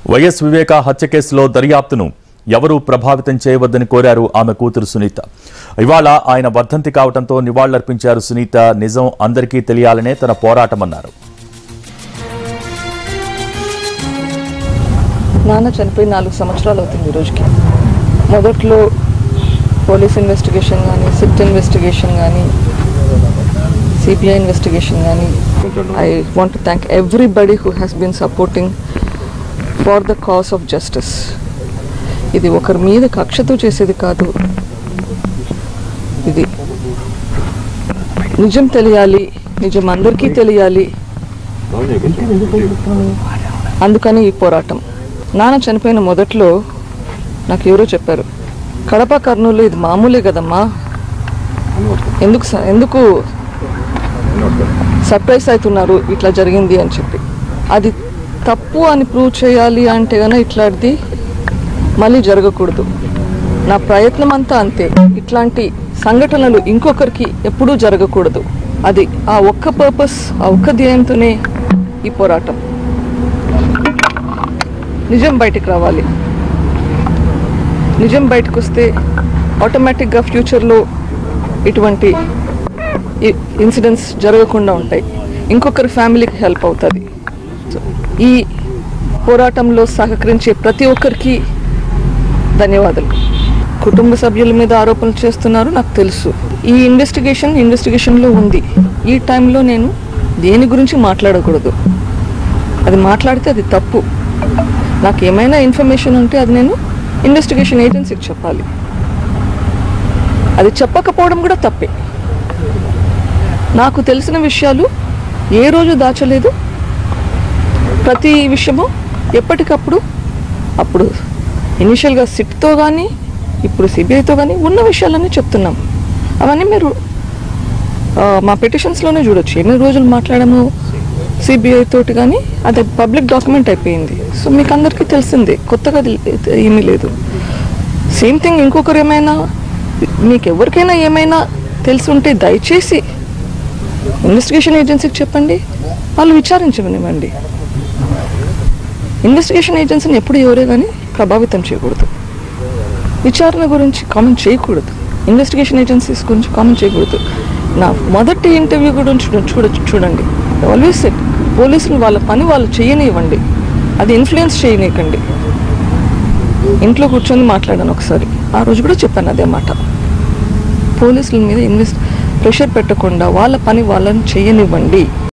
YS వివేక హత్య కేసులో దర్యాప్తును ఎవరూ ప్రభావితం చేయవద్దని కోరారు ఆమె కూతురు సునీత ఇవాళ ఆయన వర్ధంతి కావడంతో నివాళులర్పించారు సునీత నిజం అందరికీ తెలియాలనే తన పోరాటమన్నారు నాన్న చనిపోయి నాలుగు సంవత్సరాలు అవుతుంది ఈ రోజుకి మొదట్లో పోలీస్ ఇన్వెస్టిగేషన్ కానీ సిట్ ఇన్వెస్టిగేషన్ కానీ సిబిఐ ఇన్వెస్టిగేషన్ కానీ I want thank everybody who has been supporting for the cause of justice ఇది ఒకరి మీద కక్షతో చేసేది కాదు ఇది నిజం తెలియాలి నిజం అందరికీ తెలియాలి అందుకని ఈ పోరాటం నాన్న చనిపోయిన మొదట్లో నాకు ఎవరో చెప్పారు కడప కర్నూలు ఇది మామూలే కదమ్మా ఎందుకు స- ఎందుకు సర్ప్రైజ్ అవుతున్నారు ఇట్లా జరిగింది అని చెప్పి అది తప్పు అని ప్రూవ్ చేయాలి అంటే గన ఇట్లాంటిది మళ్ళీ జరగకూడదు నా ప్రయత్నం అంతా అంతే ఇట్లాంటి సంఘటనలు ఇంకొకరికి ఎప్పుడూ జరగకూడదు అది ఆ ఒక్క పర్పస్ ఆ ఒక్క ధ్యేయంతోనే ఈ పోరాటం నిజం బయటికి రావాలి నిజం బయటకు వస్తే ఆటోమేటిక్గా ఫ్యూచర్లో ఇటువంటి ఇన్సిడెంట్స్ జరగకుండా ఉంటాయి ఇంకొకరి ఫ్యామిలీకి హెల్ప్ అవుతుంది సో, ఈ పోరాటంలో సహకరించే ప్రతి ఒక్కరికి ధన్యవాదాలు కుటుంబ సభ్యుల మీద ఆరోపణలు చేస్తున్నారు నాకు తెలుసు ఈ ఇన్వెస్టిగేషన్ ఇన్వెస్టిగేషన్లో ఉంది ఈ టైంలో నేను దేని గురించి మాట్లాడకూడదు అది మాట్లాడితే అది తప్పు నాకు ఏమైనా ఇన్ఫర్మేషన్ ఉంటే అది నేను ఇన్వెస్టిగేషన్ ఏజెన్సీకి చెప్పాలి అది చెప్పకపోవడం కూడా తప్పే నాకు తెలిసిన విషయాలు ఏ రోజు దాచలేదు ప్రతి విషయము ఎప్పటికప్పుడు అప్పుడు ఇనిషియల్గా సిట్తో కానీ ఇప్పుడు సిబిఐతో కానీ ఉన్న విషయాలన్నీ చెప్తున్నాం అవన్నీ మీరు ఆ, మా పిటిషన్స్లోనే చూడొచ్చు ఎన్ని రోజులు మాట్లాడాము సిబిఐ తోటి కానీ అది పబ్లిక్ డాక్యుమెంట్ అయిపోయింది సో మీకు అందరికీ తెలిసిందే కొత్తగా తెలి- ఏమీ లేదు సేమ్ థింగ్ ఇంకొకరు ఏమైనా మీకు ఎవరికైనా ఏమైనా తెలిసి ఉంటే దయచేసి ఇన్వెస్టిగేషన్ ఏజెన్సీకి చెప్పండి వాళ్ళు విచారించమనివ్వండి ఇన్వెస్టిగేషన్ ఏజెన్సీని ఎప్పుడు ఎవరే కానీ ప్రభావితం చేయకూడదు విచారణ గురించి కామెంట్ చేయకూడదు ఇన్వెస్టిగేషన్ ఏజెన్సీస్ గురించి కామెంట్ చేయకూడదు నా మొదటి ఇంటర్వ్యూ గురించి చూడ చూడ- చూడండి ఆల్వేస్ సెట్ పోలీసులు వాళ్ళ పని వాళ్ళు చేయనివ్వండి అది ఇన్ఫ్లుయెన్స్ చేయనీయకండి ఇంట్లో కూర్చొని మాట్లాడాను ఒకసారి ఆ రోజు కూడా చెప్పాను అదే మాట పోలీసుల మీద ఇన్వెస్ట్ ప్రెషర్ పెట్టకుండా వాళ్ళ పని వాళ్ళని చేయనివ్వండి